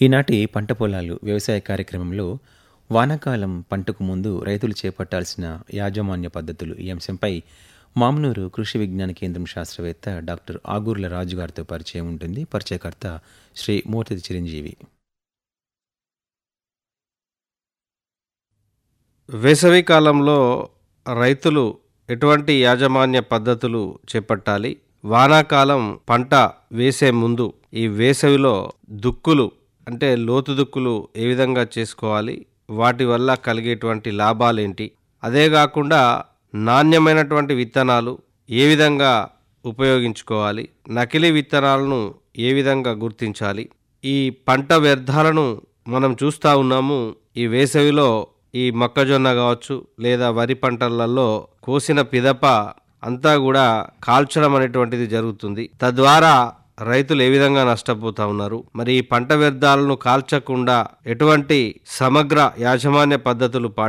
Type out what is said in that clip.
ఈనాటి పంట పొలాలు వ్యవసాయ కార్యక్రమంలో వానాకాలం పంటకు ముందు రైతులు చేపట్టాల్సిన యాజమాన్య పద్ధతులు ఈ అంశంపై మామనూరు కృషి విజ్ఞాన కేంద్రం శాస్త్రవేత్త డాక్టర్ ఆగూర్ల రాజు గారితో పరిచయం ఉంటుంది పరిచయకర్త శ్రీ మూర్తి చిరంజీవి వేసవి కాలంలో రైతులు ఎటువంటి యాజమాన్య పద్ధతులు చేపట్టాలి వానాకాలం పంట వేసే ముందు ఈ వేసవిలో దుక్కులు అంటే లోతు దుక్కులు ఏ విధంగా చేసుకోవాలి వాటి వల్ల కలిగేటువంటి లాభాలేంటి అదే కాకుండా నాణ్యమైనటువంటి విత్తనాలు ఏ విధంగా ఉపయోగించుకోవాలి నకిలీ విత్తనాలను ఏ విధంగా గుర్తించాలి ఈ పంట వ్యర్థాలను మనం చూస్తూ ఉన్నాము ఈ వేసవిలో ఈ మొక్కజొన్న కావచ్చు లేదా వరి పంటలలో కోసిన పిదప అంతా కూడా కాల్చడం అనేటువంటిది జరుగుతుంది తద్వారా రైతులు ఏ విధంగా నష్టపోతా ఉన్నారు మరి ఈ పంట వ్యర్థాలను కాల్చకుండా ఎటువంటి సమగ్ర యాజమాన్య పద్ధతులు పాటి